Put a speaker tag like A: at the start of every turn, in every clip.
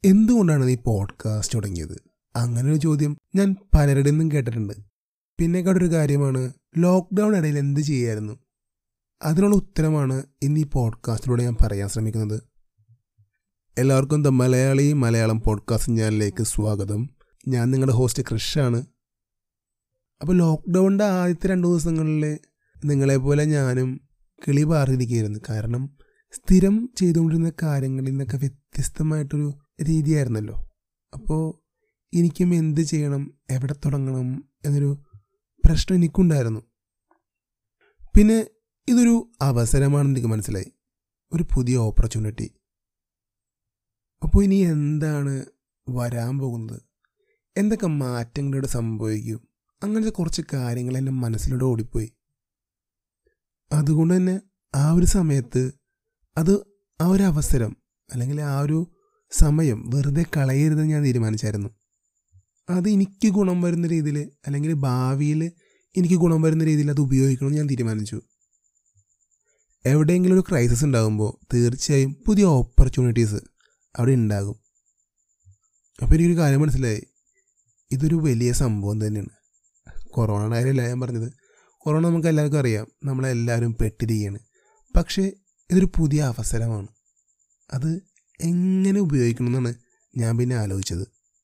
A: എന്തുകൊണ്ടാണ് നീ പോഡ്കാസ്റ്റ് തുടങ്ങിയത് അങ്ങനെ ഒരു ചോദ്യം ഞാൻ പലരുടെ നിന്നും കേട്ടിട്ടുണ്ട് പിന്നെക്കാട്ടൊരു കാര്യമാണ് ലോക്ക്ഡൗൺ ഇടയിൽ എന്ത് ചെയ്യായിരുന്നു അതിനുള്ള ഉത്തരമാണ് ഇന്ന് ഈ പോഡ്കാസ്റ്റിലൂടെ ഞാൻ പറയാൻ ശ്രമിക്കുന്നത് എല്ലാവർക്കും ദ മലയാളി മലയാളം പോഡ്കാസ്റ്റ് ചാനലിലേക്ക് സ്വാഗതം ഞാൻ നിങ്ങളുടെ ഹോസ്റ്റ് കൃഷാണ് അപ്പോൾ ലോക്ക്ഡൗണിൻ്റെ ആദ്യത്തെ രണ്ട് ദിവസങ്ങളിൽ നിങ്ങളെപ്പോലെ ഞാനും കിളി പാറിയിരിക്കുകയായിരുന്നു കാരണം സ്ഥിരം ചെയ്തുകൊണ്ടിരുന്ന കാര്യങ്ങളിൽ നിന്നൊക്കെ വ്യത്യസ്തമായിട്ടൊരു രീതിയായിരുന്നല്ലോ അപ്പോൾ എനിക്കും എന്ത് ചെയ്യണം എവിടെ തുടങ്ങണം എന്നൊരു പ്രശ്നം എനിക്കുണ്ടായിരുന്നു പിന്നെ ഇതൊരു അവസരമാണെന്ന് എനിക്ക് മനസ്സിലായി ഒരു പുതിയ ഓപ്പർച്യൂണിറ്റി അപ്പോൾ ഇനി എന്താണ് വരാൻ പോകുന്നത് എന്തൊക്കെ മാറ്റങ്ങളിലൂടെ സംഭവിക്കും അങ്ങനത്തെ കുറച്ച് കാര്യങ്ങൾ എൻ്റെ മനസ്സിലൂടെ ഓടിപ്പോയി അതുകൊണ്ട് തന്നെ ആ ഒരു സമയത്ത് അത് ആ ഒരു അവസരം അല്ലെങ്കിൽ ആ ഒരു സമയം വെറുതെ കളയരുതെന്ന് ഞാൻ തീരുമാനിച്ചായിരുന്നു അത് എനിക്ക് ഗുണം വരുന്ന രീതിയിൽ അല്ലെങ്കിൽ ഭാവിയിൽ എനിക്ക് ഗുണം വരുന്ന രീതിയിൽ അത് ഉപയോഗിക്കണമെന്ന് ഞാൻ തീരുമാനിച്ചു എവിടെയെങ്കിലും ഒരു ക്രൈസിസ് ഉണ്ടാകുമ്പോൾ തീർച്ചയായും പുതിയ ഓപ്പർച്യൂണിറ്റീസ് അവിടെ ഉണ്ടാകും അപ്പോൾ എനിക്കൊരു കാര്യം മനസ്സിലായി ഇതൊരു വലിയ സംഭവം തന്നെയാണ് കൊറോണ കാര്യമല്ല ഞാൻ പറഞ്ഞത് കൊറോണ നമുക്ക് എല്ലാവർക്കും അറിയാം നമ്മളെല്ലാവരും പെട്ടിരിക്കുകയാണ് പക്ഷേ ഇതൊരു പുതിയ അവസരമാണ് അത് എങ്ങനെ ഉപയോഗിക്കണം എന്നാണ് ഞാൻ പിന്നെ ആലോചിച്ചത്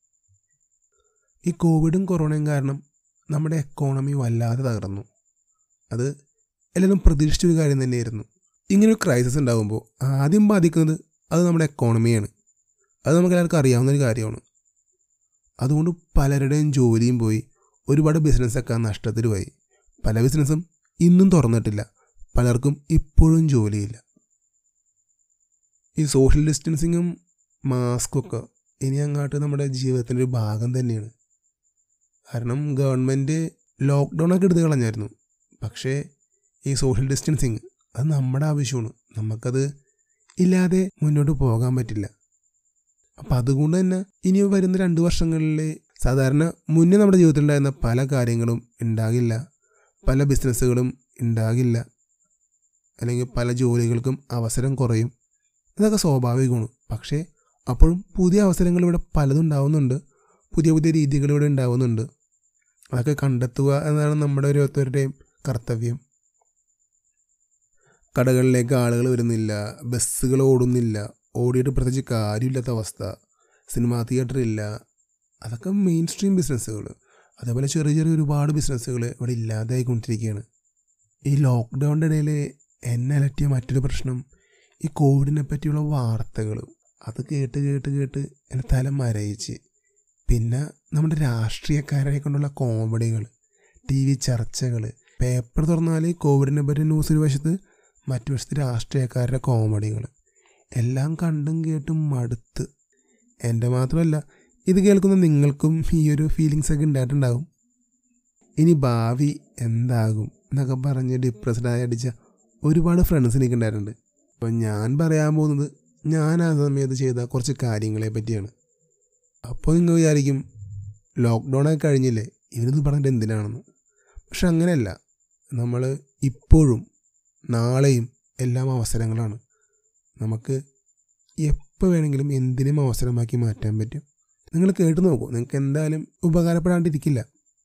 A: ഈ കോവിഡും കൊറോണയും കാരണം നമ്മുടെ എക്കോണമി വല്ലാതെ തകർന്നു അത് എല്ലാവരും പ്രതീക്ഷിച്ചൊരു കാര്യം തന്നെയായിരുന്നു ഇങ്ങനൊരു ക്രൈസിസ് ഉണ്ടാകുമ്പോൾ ആദ്യം ബാധിക്കുന്നത് അത് നമ്മുടെ എക്കോണമിയാണ് അത് നമുക്ക് എല്ലാവർക്കും അറിയാവുന്നൊരു കാര്യമാണ് അതുകൊണ്ട് പലരുടെയും ജോലിയും പോയി ഒരുപാട് ബിസിനസ്സൊക്കെ നഷ്ടത്തിൽ പോയി പല ബിസിനസ്സും ഇന്നും തുറന്നിട്ടില്ല പലർക്കും ഇപ്പോഴും ജോലിയില്ല ഈ സോഷ്യൽ ഡിസ്റ്റൻസിങ്ങും മാസ്കും ഒക്കെ ഇനി അങ്ങോട്ട് നമ്മുടെ ജീവിതത്തിൻ്റെ ഒരു ഭാഗം തന്നെയാണ് കാരണം ഗവൺമെൻറ് ലോക്ക്ഡൗൺ ഒക്കെ എടുത്ത് കളഞ്ഞായിരുന്നു പക്ഷേ ഈ സോഷ്യൽ ഡിസ്റ്റൻസിങ് അത് നമ്മുടെ ആവശ്യമാണ് നമുക്കത് ഇല്ലാതെ മുന്നോട്ട് പോകാൻ പറ്റില്ല അപ്പം അതുകൊണ്ട് തന്നെ ഇനി വരുന്ന രണ്ട് വർഷങ്ങളിൽ സാധാരണ മുന്നേ നമ്മുടെ ജീവിതത്തിൽ ഉണ്ടായിരുന്ന പല കാര്യങ്ങളും ഉണ്ടാകില്ല പല ബിസിനസ്സുകളും ഉണ്ടാകില്ല അല്ലെങ്കിൽ പല ജോലികൾക്കും അവസരം കുറയും ഇതൊക്കെ സ്വാഭാവികമാണ് പക്ഷേ അപ്പോഴും പുതിയ അവസരങ്ങൾ ഇവിടെ പലതും ഉണ്ടാവുന്നുണ്ട് പുതിയ പുതിയ രീതികൾ ഇവിടെ ഉണ്ടാവുന്നുണ്ട് അതൊക്കെ കണ്ടെത്തുക എന്നതാണ് നമ്മുടെ ഓരോരുത്തരുടെയും കർത്തവ്യം കടകളിലേക്ക് ആളുകൾ വരുന്നില്ല ബസ്സുകൾ ഓടുന്നില്ല ഓടിയിട്ട് പ്രത്യേകിച്ച് കാര്യമില്ലാത്ത അവസ്ഥ സിനിമാ തിയേറ്റർ ഇല്ല അതൊക്കെ മെയിൻ സ്ട്രീം ബിസിനസ്സുകൾ അതേപോലെ ചെറിയ ചെറിയ ഒരുപാട് ബിസിനസ്സുകൾ ഇവിടെ ഇല്ലാതായിക്കൊണ്ടിരിക്കുകയാണ് ഈ ലോക്ക്ഡൗണിൻ്റെ ഇടയിൽ എന്നെ അലട്ടിയ മറ്റൊരു പ്രശ്നം ഈ കോവിഡിനെ പറ്റിയുള്ള വാർത്തകൾ അത് കേട്ട് കേട്ട് കേട്ട് എൻ്റെ തല മരയിച്ച് പിന്നെ നമ്മുടെ രാഷ്ട്രീയക്കാരെ കൊണ്ടുള്ള കോമഡികൾ ടി വി ചർച്ചകൾ പേപ്പർ തുറന്നാൽ കോവിഡിനെ പറ്റി ന്യൂസ് ഒരു വശത്ത് മറ്റു വശത്ത് രാഷ്ട്രീയക്കാരുടെ കോമഡികൾ എല്ലാം കണ്ടും കേട്ടും മടുത്ത് എൻ്റെ മാത്രമല്ല ഇത് കേൾക്കുന്ന നിങ്ങൾക്കും ഈ ഒരു ഫീലിങ്സ് ഒക്കെ ഉണ്ടായിട്ടുണ്ടാകും ഇനി ഭാവി എന്താകും എന്നൊക്കെ പറഞ്ഞ് ഡിപ്രസ്ഡായി അടിച്ച ഒരുപാട് ഫ്രണ്ട്സ് എനിക്കുണ്ടായിട്ടുണ്ട് അപ്പോൾ ഞാൻ പറയാൻ പോകുന്നത് ഞാൻ ആ സമയത്ത് ചെയ്ത കുറച്ച് കാര്യങ്ങളെ പറ്റിയാണ് അപ്പോൾ നിങ്ങൾ വിചാരിക്കും ലോക്ക്ഡൗൺ ഒക്കെ കഴിഞ്ഞില്ലേ ഇവരിത് പറഞ്ഞിട്ട് എന്തിനാണെന്ന് പക്ഷെ അങ്ങനെയല്ല നമ്മൾ ഇപ്പോഴും നാളെയും എല്ലാം അവസരങ്ങളാണ് നമുക്ക് എപ്പോൾ വേണമെങ്കിലും എന്തിനും അവസരമാക്കി മാറ്റാൻ പറ്റും നിങ്ങൾ കേട്ട് നോക്കൂ നിങ്ങൾക്ക് എന്തായാലും ഉപകാരപ്പെടാണ്ടിരിക്കില്ല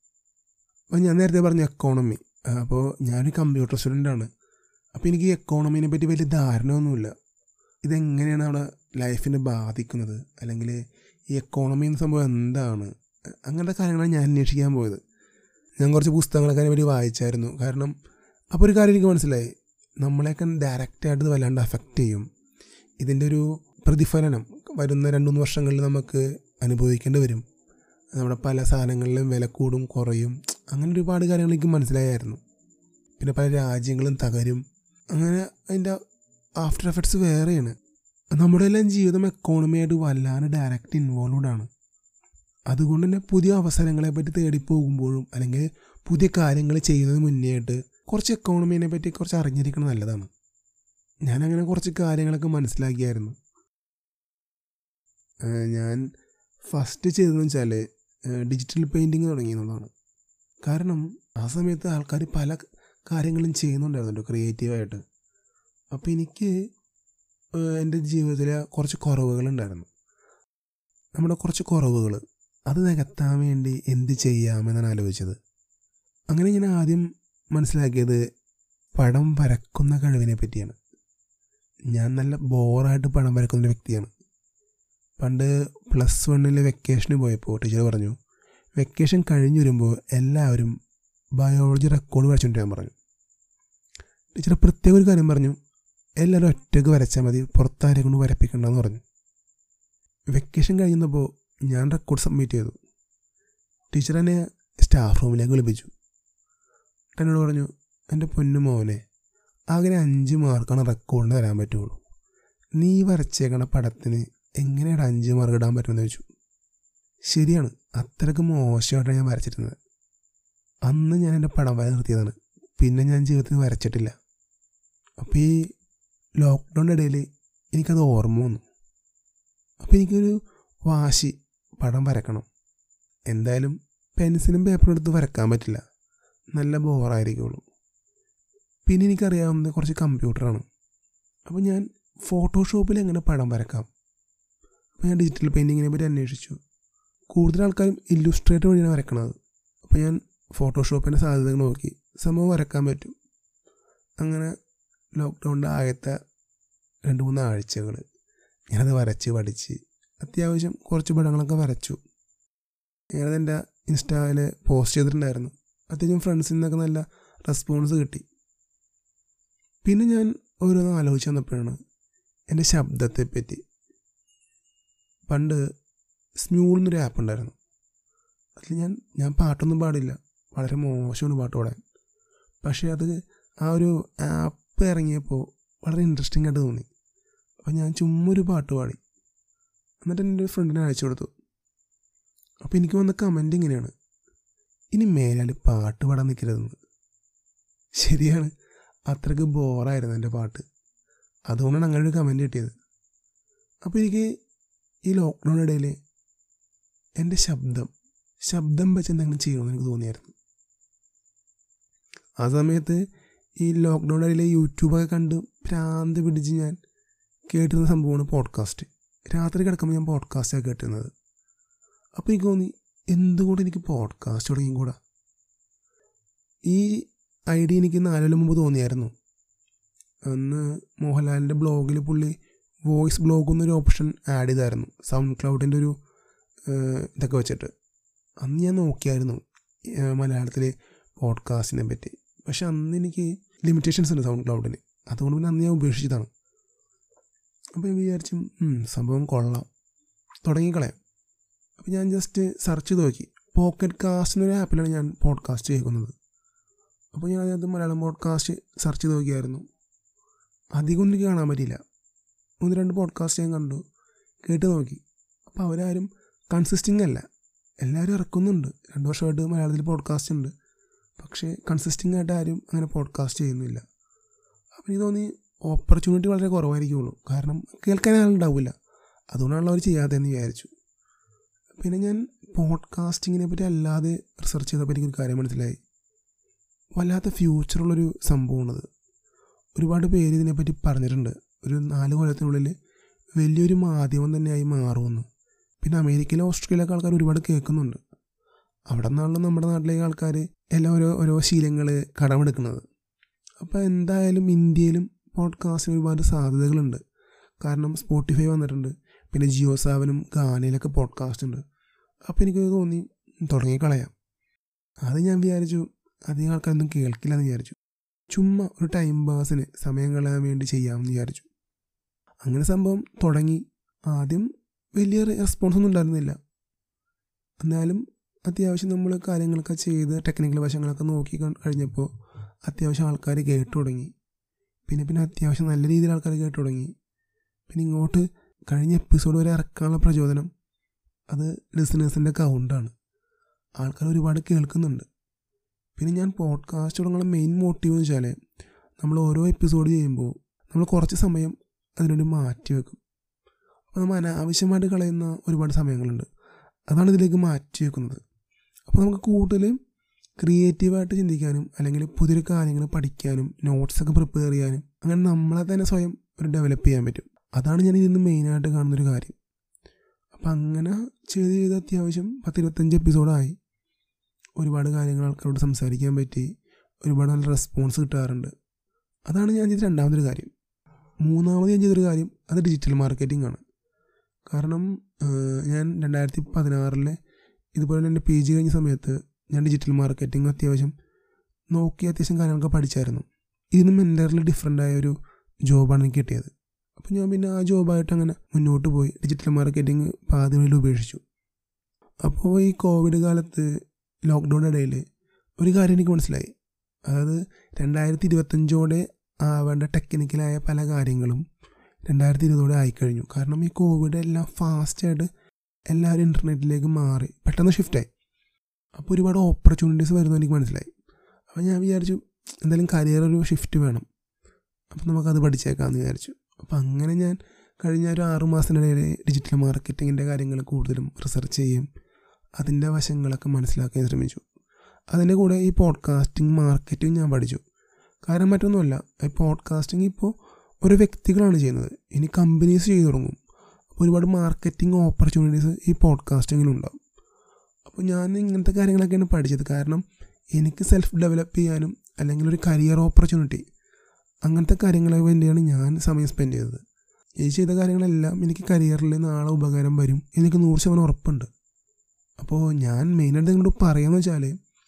A: അപ്പോൾ ഞാൻ നേരത്തെ പറഞ്ഞ എക്കോണമി അപ്പോൾ ഞാനൊരു കമ്പ്യൂട്ടർ സ്റ്റുഡൻ്റാണ് അപ്പോൾ എനിക്ക് ഈ എക്കോണമീനെ പറ്റി വലിയ ധാരണ ഒന്നുമില്ല ഇതെങ്ങനെയാണ് നമ്മുടെ ലൈഫിനെ ബാധിക്കുന്നത് അല്ലെങ്കിൽ ഈ എക്കോണമി എന്ന സംഭവം എന്താണ് അങ്ങനത്തെ കാര്യങ്ങളാണ് ഞാൻ അന്വേഷിക്കാൻ പോയത് ഞാൻ കുറച്ച് പുസ്തകങ്ങളൊക്കെ അതിനെ പറ്റി വായിച്ചായിരുന്നു കാരണം അപ്പോൾ ഒരു കാര്യം എനിക്ക് മനസ്സിലായി നമ്മളെയൊക്കെ ഡയറക്റ്റായിട്ട് ഇത് വല്ലാണ്ട് അഫക്റ്റ് ചെയ്യും ഇതിൻ്റെ ഒരു പ്രതിഫലനം വരുന്ന രണ്ട് മൂന്ന് വർഷങ്ങളിൽ നമുക്ക് അനുഭവിക്കേണ്ടി വരും നമ്മുടെ പല സാധനങ്ങളിലും വില കൂടും കുറയും അങ്ങനെ ഒരുപാട് കാര്യങ്ങൾ എനിക്ക് മനസ്സിലായായിരുന്നു പിന്നെ പല രാജ്യങ്ങളും തകരും അങ്ങനെ അതിൻ്റെ ആഫ്റ്റർ എഫക്ട്സ് വേറെയാണ് നമ്മുടെ എല്ലാം ജീവിതം എക്കോണമിയായിട്ട് വല്ലാതെ ഡയറക്റ്റ് ഇൻവോൾവ്ഡ് ആണ് അതുകൊണ്ട് തന്നെ പുതിയ അവസരങ്ങളെ പറ്റി തേടി പോകുമ്പോഴും അല്ലെങ്കിൽ പുതിയ കാര്യങ്ങൾ ചെയ്യുന്നതിന് മുന്നേ ആയിട്ട് കുറച്ച് എക്കോണമീനെ പറ്റി കുറച്ച് അറിഞ്ഞിരിക്കണം നല്ലതാണ് ഞാനങ്ങനെ കുറച്ച് കാര്യങ്ങളൊക്കെ മനസ്സിലാക്കിയായിരുന്നു ഞാൻ ഫസ്റ്റ് ചെയ്തതെന്ന് വെച്ചാൽ ഡിജിറ്റൽ പെയിൻറ്റിങ് തുടങ്ങി എന്നുള്ളതാണ് കാരണം ആ സമയത്ത് ആൾക്കാർ പല കാര്യങ്ങളും ചെയ്യുന്നുണ്ടായിരുന്നുണ്ട് ക്രിയേറ്റീവായിട്ട് അപ്പോൾ എനിക്ക് എൻ്റെ ജീവിതത്തിൽ കുറച്ച് കുറവുകളുണ്ടായിരുന്നു നമ്മുടെ കുറച്ച് കുറവുകൾ അത് നികത്താൻ വേണ്ടി എന്ത് ചെയ്യാമെന്നാണ് ആലോചിച്ചത് അങ്ങനെ ഞാൻ ആദ്യം മനസ്സിലാക്കിയത് പടം വരക്കുന്ന കഴിവിനെ പറ്റിയാണ് ഞാൻ നല്ല ബോറായിട്ട് പടം വരക്കുന്ന ഒരു വ്യക്തിയാണ് പണ്ട് പ്ലസ് വണ്ണിൽ വെക്കേഷന് പോയപ്പോൾ ടീച്ചർ പറഞ്ഞു വെക്കേഷൻ കഴിഞ്ഞ് വരുമ്പോൾ എല്ലാവരും ബയോളജി റെക്കോർഡ് വരച്ചുകൊണ്ടിരാൻ പറഞ്ഞു ടീച്ചർ പ്രത്യേക ഒരു കാര്യം പറഞ്ഞു എല്ലാവരും ഒറ്റയ്ക്ക് വരച്ചാൽ മതി പുറത്താരെ കൊണ്ട് വരപ്പിക്കണ്ടെന്ന് പറഞ്ഞു വെക്കേഷൻ കഴിയുന്നപ്പോൾ ഞാൻ റെക്കോർഡ് സബ്മിറ്റ് ചെയ്തു ടീച്ചർ എന്നെ സ്റ്റാഫ് റൂമിലേക്ക് വിളിപ്പിച്ചു എന്നോട് പറഞ്ഞു എൻ്റെ പൊന്നു മോനെ ആകെ അഞ്ച് മാർക്കാണ് റെക്കോർഡിന് തരാൻ പറ്റുള്ളൂ നീ വരച്ചേക്കണ പടത്തിന് എങ്ങനെയാണ് അഞ്ച് മാർക്ക് ഇടാൻ പറ്റുമെന്ന് ചോദിച്ചു ശരിയാണ് അത്രയ്ക്ക് മോശമായിട്ടാണ് ഞാൻ വരച്ചിരുന്നത് അന്ന് ഞാൻ എൻ്റെ പടം വര നിർത്തിയതാണ് പിന്നെ ഞാൻ ജീവിതത്തിൽ വരച്ചിട്ടില്ല അപ്പോൾ ഈ ലോക്ക്ഡൗണിൻ്റെ ഇടയിൽ എനിക്കത് ഓർമ്മ വന്നു അപ്പോൾ എനിക്കൊരു വാശി പടം വരക്കണം എന്തായാലും പെൻസിലും പേപ്പറും എടുത്ത് വരക്കാൻ പറ്റില്ല നല്ല ബോറായിരിക്കുള്ളൂ പിന്നെ എനിക്കറിയാവുന്ന കുറച്ച് കമ്പ്യൂട്ടറാണ് അപ്പോൾ ഞാൻ ഫോട്ടോഷോപ്പിൽ എങ്ങനെ പടം വരക്കാം അപ്പോൾ ഞാൻ ഡിജിറ്റൽ പെയിൻറ്റിങ്ങിനെ പറ്റി അന്വേഷിച്ചു കൂടുതൽ ആൾക്കാരും ഇല്ലുസ്ട്രേറ്റർ വഴിയാണ് വരക്കണത് അപ്പോൾ ഞാൻ ഫോട്ടോഷോപ്പിൻ്റെ സാധ്യതകൾ നോക്കി സംഭവം വരക്കാൻ പറ്റും അങ്ങനെ ലോക്ക്ഡൗണിൻ്റെ ആദ്യത്തെ രണ്ട് മൂന്ന് ആഴ്ചകൾ ഞാനത് വരച്ച് പഠിച്ച് അത്യാവശ്യം കുറച്ച് പടങ്ങളൊക്കെ വരച്ചു ഞാനത് എൻ്റെ ഇൻസ്റ്റായിൽ പോസ്റ്റ് ചെയ്തിട്ടുണ്ടായിരുന്നു അത്യാവശ്യം ഫ്രണ്ട്സിൽ നിന്നൊക്കെ നല്ല റെസ്പോൺസ് കിട്ടി പിന്നെ ഞാൻ ഓരോന്ന് ആലോചിച്ച് വന്നപ്പോഴാണ് എൻ്റെ ശബ്ദത്തെപ്പറ്റി പണ്ട് സ്മ്യൂൾ എന്നൊരു ആപ്പ് ഉണ്ടായിരുന്നു അതിൽ ഞാൻ ഞാൻ പാട്ടൊന്നും പാടില്ല വളരെ മോശമാണ് പാട്ട് പാടാൻ പക്ഷേ അത് ആ ഒരു ആപ്പ് ഇറങ്ങിയപ്പോൾ വളരെ ഇൻട്രസ്റ്റിംഗ് ആയിട്ട് തോന്നി അപ്പോൾ ഞാൻ ചുമ്മാ ഒരു പാട്ട് പാടി എന്നിട്ട് എൻ്റെ ഫ്രണ്ടിനെ അയച്ചു കൊടുത്തു അപ്പോൾ എനിക്ക് വന്ന കമൻ്റ് ഇങ്ങനെയാണ് ഇനി മേലാൽ പാട്ട് പാടാൻ നിൽക്കരുതെന്ന് ശരിയാണ് അത്രയ്ക്ക് ബോറായിരുന്നു എൻ്റെ പാട്ട് അതുകൊണ്ടാണ് അങ്ങനെ ഒരു കമൻറ്റ് കിട്ടിയത് അപ്പോൾ എനിക്ക് ഈ ലോക്ക്ഡൗൺ ഇടയിൽ എൻ്റെ ശബ്ദം ശബ്ദം വെച്ച് എന്തെങ്കിലും ചെയ്യണമെന്ന് എനിക്ക് തോന്നിയായിരുന്നു ആ സമയത്ത് ഈ ലോക്ക്ഡൗൺ ഇടയിൽ യൂട്യൂബൊക്കെ കണ്ട് ഭ്രാന്ത് പിടിച്ച് ഞാൻ കേട്ടിരുന്ന സംഭവമാണ് പോഡ്കാസ്റ്റ് രാത്രി കിടക്കുമ്പോൾ ഞാൻ പോഡ്കാസ്റ്റാണ് കേട്ടിരുന്നത് അപ്പോൾ എനിക്ക് തോന്നി എന്തുകൊണ്ട് എനിക്ക് പോഡ്കാസ്റ്റ് തുടങ്ങിയും കൂടാ ഈ ഐഡിയ എനിക്ക് നാലുകൊല്ലം മുമ്പ് തോന്നിയായിരുന്നു അന്ന് മോഹൻലാലിൻ്റെ ബ്ലോഗിൽ പുള്ളി വോയിസ് ബ്ലോഗ് എന്നൊരു ഓപ്ഷൻ ആഡ് ചെയ്തായിരുന്നു സൗണ്ട് ക്ലൗഡിൻ്റെ ഒരു ഇതൊക്കെ വെച്ചിട്ട് അന്ന് ഞാൻ നോക്കിയായിരുന്നു മലയാളത്തിൽ പോഡ്കാസ്റ്റിനെ പറ്റി പക്ഷെ അന്ന് എനിക്ക് ലിമിറ്റേഷൻസ് ഉണ്ട് സൗണ്ട് ക്ലൗഡിന് അതുകൊണ്ട് പിന്നെ അന്ന് ഞാൻ ഉപേക്ഷിച്ചതാണ് അപ്പോൾ ഞാൻ വിചാരിച്ചു സംഭവം കൊള്ളാം തുടങ്ങിക്കളയാം അപ്പോൾ ഞാൻ ജസ്റ്റ് സെർച്ച് ചെയ്ത് നോക്കി പോക്കറ്റ് കാസ്റ്റ് എന്നൊരു ആപ്പിലാണ് ഞാൻ പോഡ്കാസ്റ്റ് കേൾക്കുന്നത് അപ്പോൾ ഞാൻ അതിനകത്ത് മലയാളം പോഡ്കാസ്റ്റ് സെർച്ച് ചെയ്ത് നോക്കിയായിരുന്നു അധികം ഒന്നും കാണാൻ പറ്റിയില്ല ഒന്ന് രണ്ട് പോഡ്കാസ്റ്റ് ഞാൻ കണ്ടു കേട്ട് നോക്കി അപ്പോൾ അവരാരും കൺസിസ്റ്റിംഗ് അല്ല എല്ലാവരും ഇറക്കുന്നുണ്ട് രണ്ട് വർഷമായിട്ട് മലയാളത്തിൽ പോഡ്കാസ്റ്റ് ഉണ്ട് പക്ഷേ കൺസിസ്റ്റിംഗ് ആയിട്ട് ആരും അങ്ങനെ പോഡ്കാസ്റ്റ് ചെയ്യുന്നില്ല അപ്പോൾ എനിക്ക് തോന്നി ഓപ്പർച്യൂണിറ്റി വളരെ കുറവായിരിക്കുള്ളൂ കാരണം കേൾക്കാൻ ആളുണ്ടാവില്ല അതുകൊണ്ടാണല്ലോ അവർ ചെയ്യാത്തതെന്ന് വിചാരിച്ചു പിന്നെ ഞാൻ പോഡ്കാസ്റ്റിങ്ങിനെ പറ്റി അല്ലാതെ റിസർച്ച് ചെയ്തപ്പോൾ എനിക്കൊരു കാര്യം മനസ്സിലായി വല്ലാത്ത ഫ്യൂച്ചറുള്ളൊരു സംഭവമാണത് ഒരുപാട് പേര് ഇതിനെപ്പറ്റി പറഞ്ഞിട്ടുണ്ട് ഒരു നാല് കൊല്ലത്തിനുള്ളിൽ വലിയൊരു മാധ്യമം തന്നെയായി മാറുമെന്ന് പിന്നെ അമേരിക്കയിലെ ഓസ്ട്രേലിയയിലൊക്കെ ആൾക്കാർ ഒരുപാട് കേൾക്കുന്നുണ്ട് അവിടെ നിന്നാണല്ലോ നമ്മുടെ നാട്ടിലേക്ക് ആൾക്കാർ എല്ലാം ഓരോ ഓരോ ശീലങ്ങൾ കടമെടുക്കുന്നത് അപ്പോൾ എന്തായാലും ഇന്ത്യയിലും പോഡ്കാസ്റ്റിന് ഒരുപാട് സാധ്യതകളുണ്ട് കാരണം സ്പോട്ടിഫൈ വന്നിട്ടുണ്ട് പിന്നെ ജിയോ സാവനും ഗാനയിലൊക്കെ പോഡ്കാസ്റ്റ് ഉണ്ട് അപ്പോൾ എനിക്ക് തോന്നി തുടങ്ങിക്കളയാം അത് ഞാൻ വിചാരിച്ചു അധികം ആൾക്കാരൊന്നും കേൾക്കില്ല എന്ന് വിചാരിച്ചു ചുമ്മാ ഒരു ടൈം പാസിന് സമയം കളയാൻ വേണ്ടി ചെയ്യാമെന്ന് വിചാരിച്ചു അങ്ങനെ സംഭവം തുടങ്ങി ആദ്യം വലിയ റെസ്പോൺസ് ഒന്നും ഉണ്ടായിരുന്നില്ല എന്നാലും അത്യാവശ്യം നമ്മൾ കാര്യങ്ങളൊക്കെ ചെയ്ത് ടെക്നിക്കൽ വശങ്ങളൊക്കെ നോക്കി കഴിഞ്ഞപ്പോൾ അത്യാവശ്യം ആൾക്കാർ കേട്ടു തുടങ്ങി പിന്നെ പിന്നെ അത്യാവശ്യം നല്ല രീതിയിൽ ആൾക്കാർ കേട്ടു തുടങ്ങി പിന്നെ ഇങ്ങോട്ട് കഴിഞ്ഞ എപ്പിസോഡ് വരെ ഇറക്കാനുള്ള പ്രചോദനം അത് ലിസണേഴ്സിൻ്റെ കൗണ്ടാണ് ആൾക്കാർ ഒരുപാട് കേൾക്കുന്നുണ്ട് പിന്നെ ഞാൻ പോഡ്കാസ്റ്റ് തുടങ്ങാനുള്ള മെയിൻ മോട്ടീവ് എന്ന് വെച്ചാൽ നമ്മൾ ഓരോ എപ്പിസോഡ് ചെയ്യുമ്പോൾ നമ്മൾ കുറച്ച് സമയം അതിനുവേണ്ടി മാറ്റി വെക്കും അപ്പോൾ നമ്മൾ അനാവശ്യമായിട്ട് കളയുന്ന ഒരുപാട് സമയങ്ങളുണ്ട് അതാണ് ഇതിലേക്ക് മാറ്റി വെക്കുന്നത് അപ്പോൾ നമുക്ക് കൂടുതൽ ക്രിയേറ്റീവായിട്ട് ചിന്തിക്കാനും അല്ലെങ്കിൽ പുതിയൊരു കാര്യങ്ങൾ പഠിക്കാനും നോട്ട്സൊക്കെ പ്രിപ്പയർ ചെയ്യാനും അങ്ങനെ നമ്മളെ തന്നെ സ്വയം ഒരു ഡെവലപ്പ് ചെയ്യാൻ പറ്റും അതാണ് ഞാൻ ഇതിന്ന് മെയിനായിട്ട് കാണുന്നൊരു കാര്യം അപ്പം അങ്ങനെ ചെയ്ത് ചെയ്ത് അത്യാവശ്യം പത്തിരുപത്തഞ്ച് എപ്പിസോഡായി ഒരുപാട് കാര്യങ്ങൾ ആൾക്കാരോട് സംസാരിക്കാൻ പറ്റി ഒരുപാട് നല്ല റെസ്പോൺസ് കിട്ടാറുണ്ട് അതാണ് ഞാൻ ചെയ്ത രണ്ടാമതൊരു കാര്യം മൂന്നാമത് ഞാൻ ചെയ്തൊരു കാര്യം അത് ഡിജിറ്റൽ മാർക്കറ്റിംഗ് ആണ് കാരണം ഏഹ്, ഞാൻ രണ്ടായിരത്തി പതിനാറിലെ ഇതുപോലെ എൻ്റെ പി ജി കഴിഞ്ഞ സമയത്ത് ഞാൻ ഡിജിറ്റൽ മാർക്കറ്റിംഗ് അത്യാവശ്യം നോക്കി അത്യാവശ്യം കാര്യങ്ങളൊക്കെ പഠിച്ചായിരുന്നു ഇതിനും എൻ്റയർലി ഡിഫറെൻ്റ് ആയ ഒരു ജോബാണ് എനിക്ക് കിട്ടിയത് അപ്പോൾ ഞാൻ പിന്നെ ആ ജോബായിട്ട് അങ്ങനെ മുന്നോട്ട് പോയി ഡിജിറ്റൽ മാർക്കറ്റിംഗ് പാതി വഴിയിൽ ഉപേക്ഷിച്ചു അപ്പോൾ ഈ കോവിഡ് കാലത്ത് ലോക്ക്ഡൗൺ ഇടയിൽ ഒരു കാര്യം എനിക്ക് മനസ്സിലായി അതായത് രണ്ടായിരത്തി ഇരുപത്തഞ്ചോടെ ആവേണ്ട ടെക്നിക്കലായ പല കാര്യങ്ങളും രണ്ടായിരത്തി ഇരുപതോടെ ആയിക്കഴിഞ്ഞു കാരണം ഈ കോവിഡ് എല്ലാം ഫാസ്റ്റായിട്ട് എല്ലാവരും ഇൻ്റർനെറ്റിലേക്ക് മാറി പെട്ടെന്ന് ഷിഫ്റ്റായി അപ്പോൾ ഒരുപാട് ഓപ്പർച്യൂണിറ്റീസ് വരുന്നത് എനിക്ക് മനസ്സിലായി അപ്പോൾ ഞാൻ വിചാരിച്ചു എന്തായാലും കരിയർ ഒരു ഷിഫ്റ്റ് വേണം അപ്പോൾ നമുക്കത് പഠിച്ചേക്കാമെന്ന് വിചാരിച്ചു അപ്പോൾ അങ്ങനെ ഞാൻ കഴിഞ്ഞ ഒരു ആറു മാസത്തിനിടയിൽ ഡിജിറ്റൽ മാർക്കറ്റിങ്ങിൻ്റെ കാര്യങ്ങൾ കൂടുതലും റിസർച്ച് ചെയ്യും അതിൻ്റെ വശങ്ങളൊക്കെ മനസ്സിലാക്കാൻ ശ്രമിച്ചു അതിൻ്റെ കൂടെ ഈ പോഡ്കാസ്റ്റിംഗ് മാർക്കറ്റിംഗ് ഞാൻ പഠിച്ചു കാരണം മറ്റൊന്നുമല്ല ഈ പോഡ്കാസ്റ്റിംഗ് ഇപ്പോൾ ഓരോ വ്യക്തികളാണ് ചെയ്യുന്നത് ഇനി കമ്പനീസ് ചെയ്തു തുടങ്ങും അപ്പോൾ ഒരുപാട് മാർക്കറ്റിംഗ് ഓപ്പർച്യൂണിറ്റീസ് ഈ പോഡ്കാസ്റ്റിങ്ങിലുണ്ടാവും അപ്പോൾ ഞാൻ ഇങ്ങനത്തെ കാര്യങ്ങളൊക്കെയാണ് പഠിച്ചത് കാരണം എനിക്ക് സെൽഫ് ഡെവലപ്പ് ചെയ്യാനും അല്ലെങ്കിൽ ഒരു കരിയർ ഓപ്പർച്യൂണിറ്റി അങ്ങനത്തെ കാര്യങ്ങൾക്ക് വേണ്ടിയാണ് ഞാൻ സമയം സ്പെൻഡ് ചെയ്തത് ഈ ചെയ്ത കാര്യങ്ങളെല്ലാം എനിക്ക് കരിയറിൽ നാളെ ഉപകാരം വരും എനിക്ക് നൂറ് ശതമാനം ഉറപ്പുണ്ട് അപ്പോൾ ഞാൻ മെയിനായിട്ട് നിങ്ങളോട് പറയാമെന്ന് വെച്ചാൽ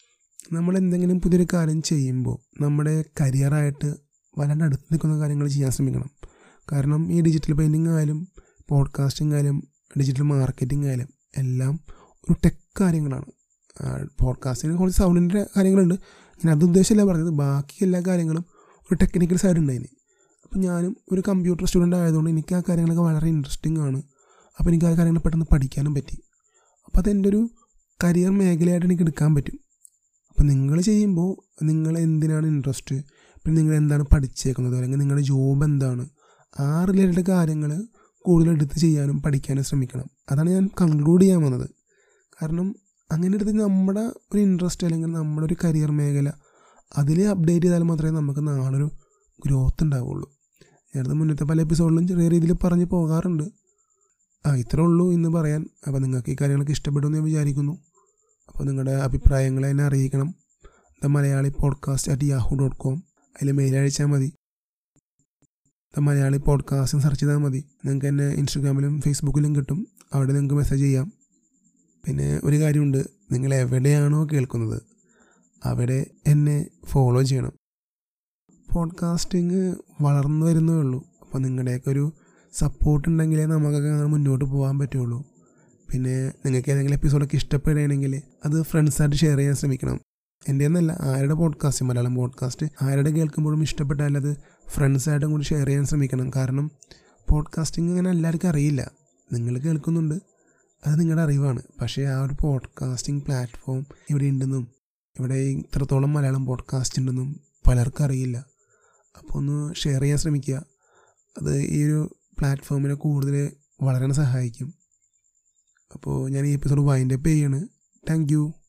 A: നമ്മൾ എന്തെങ്കിലും പുതിയൊരു കാര്യം ചെയ്യുമ്പോൾ നമ്മുടെ കരിയറായിട്ട് വല്ലാണ്ട് അടുത്ത് നിൽക്കുന്ന കാര്യങ്ങൾ ചെയ്യാൻ ശ്രമിക്കണം കാരണം ഈ ഡിജിറ്റൽ പെയിൻറ്റിങ് ആയാലും പോഡ്കാസ്റ്റിംഗ് ആയാലും ഡിജിറ്റൽ മാർക്കറ്റിംഗ് ആയാലും എല്ലാം ഒരു ടെക് കാര്യങ്ങളാണ് പോഡ്കാസ്റ്റിന് കുറച്ച് സൗണ്ടിൻ്റെ കാര്യങ്ങളുണ്ട് ഞാൻ അത് ഉദ്ദേശമല്ല പറഞ്ഞത് ബാക്കി എല്ലാ കാര്യങ്ങളും ഒരു ടെക്നിക്കൽ സൈഡ് ഉണ്ട് അതിന് അപ്പോൾ ഞാനും ഒരു കമ്പ്യൂട്ടർ സ്റ്റുഡൻ്റ് ആയതുകൊണ്ട് എനിക്ക് ആ കാര്യങ്ങളൊക്കെ വളരെ ഇൻട്രസ്റ്റിംഗ് ആണ് അപ്പോൾ എനിക്ക് ആ കാര്യങ്ങൾ പെട്ടെന്ന് പഠിക്കാനും പറ്റി അപ്പോൾ അതെൻ്റെ ഒരു കരിയർ മേഖലയായിട്ട് എനിക്ക് എടുക്കാൻ പറ്റും അപ്പോൾ നിങ്ങൾ ചെയ്യുമ്പോൾ നിങ്ങൾ എന്തിനാണ് ഇൻട്രസ്റ്റ് പിന്നെ നിങ്ങൾ എന്താണ് പഠിച്ചേക്കുന്നത് അല്ലെങ്കിൽ നിങ്ങളുടെ ജോബ് എന്താണ് ആ റിലേറ്റഡ് കാര്യങ്ങൾ കൂടുതൽ എടുത്ത് ചെയ്യാനും പഠിക്കാനും ശ്രമിക്കണം അതാണ് ഞാൻ കൺക്ലൂഡ് ചെയ്യാൻ വന്നത് കാരണം അങ്ങനെ എടുത്ത് നമ്മുടെ ഒരു ഇൻട്രസ്റ്റ് അല്ലെങ്കിൽ നമ്മുടെ ഒരു കരിയർ മേഖല അതിൽ അപ്ഡേറ്റ് ചെയ്താൽ മാത്രമേ നമുക്ക് നാളൊരു ഗ്രോത്ത് ഉണ്ടാവുള്ളൂ നേരത്തെ മുന്നത്തെ പല എപ്പിസോഡിലും ചെറിയ രീതിയിൽ പറഞ്ഞ് പോകാറുണ്ട് ആ ഇത്രേ ഉള്ളൂ എന്ന് പറയാൻ അപ്പോൾ നിങ്ങൾക്ക് ഈ കാര്യങ്ങളൊക്കെ ഇഷ്ടപ്പെടുമെന്ന് ഞാൻ വിചാരിക്കുന്നു അപ്പോൾ നിങ്ങളുടെ അഭിപ്രായങ്ങൾ എന്നെ അറിയിക്കണം the Malayali podcast at Yahoo dot com അതിൽ മെയിൽ അയച്ചാൽ മതി ദ മലയാളി പോഡ്കാസ്റ്റ് സെർച്ച് ചെയ്താൽ മതി നിങ്ങൾക്ക് എന്നെ ഇൻസ്റ്റഗ്രാമിലും ഫേസ്ബുക്കിലും കിട്ടും അവിടെ നിങ്ങൾക്ക് മെസ്സേജ് ചെയ്യാം പിന്നെ ഒരു കാര്യമുണ്ട് നിങ്ങൾ എവിടെയാണോ കേൾക്കുന്നത് അവിടെ എന്നെ ഫോളോ ചെയ്യണം പോഡ്കാസ്റ്റിംഗ് വളർന്നു വരുന്നേ ഉള്ളൂ അപ്പോൾ നിങ്ങളുടെയൊക്കെ ഒരു സപ്പോർട്ട് ഉണ്ടെങ്കിലേ നമുക്കൊക്കെ അങ്ങനെ മുന്നോട്ട് പോകാൻ പറ്റുള്ളൂ പിന്നെ നിങ്ങൾക്ക് ഏതെങ്കിലും എപ്പിസോഡൊക്കെ ഇഷ്ടപ്പെടുകയാണെങ്കിൽ അത് ഫ്രണ്ട്സായിട്ട് ഷെയർ ചെയ്യാൻ ശ്രമിക്കണം എൻ്റെ എന്നല്ല ആരുടെ പോഡ്കാസ്റ്റ് മലയാളം പോഡ്കാസ്റ്റ് ആരുടെ കേൾക്കുമ്പോഴും ഇഷ്ടപ്പെട്ടാൽ അത് ഫ്രണ്ട്സായിട്ടും കൂടി ഷെയർ ചെയ്യാൻ ശ്രമിക്കണം കാരണം പോഡ്കാസ്റ്റിംഗ് അങ്ങനെ എല്ലാവർക്കും അറിയില്ല നിങ്ങൾ കേൾക്കുന്നുണ്ട് അത് നിങ്ങളുടെ അറിവാണ് പക്ഷേ ആ ഒരു പോഡ്കാസ്റ്റിംഗ് പ്ലാറ്റ്ഫോം ഇവിടെ ഉണ്ടെന്നും ഇവിടെ ഇത്രത്തോളം മലയാളം പോഡ്കാസ്റ്റ് ഉണ്ടെന്നും പലർക്കും അറിയില്ല അപ്പോൾ ഒന്ന് ഷെയർ ചെയ്യാൻ ശ്രമിക്കുക അത് ഈ ഒരു പ്ലാറ്റ്ഫോമിനെ കൂടുതൽ വളരാൻ സഹായിക്കും അപ്പോൾ ഞാൻ ഈ എപ്പിസോഡ് വൈൻഡപ്പ് ചെയ്യാണ് താങ്ക് യു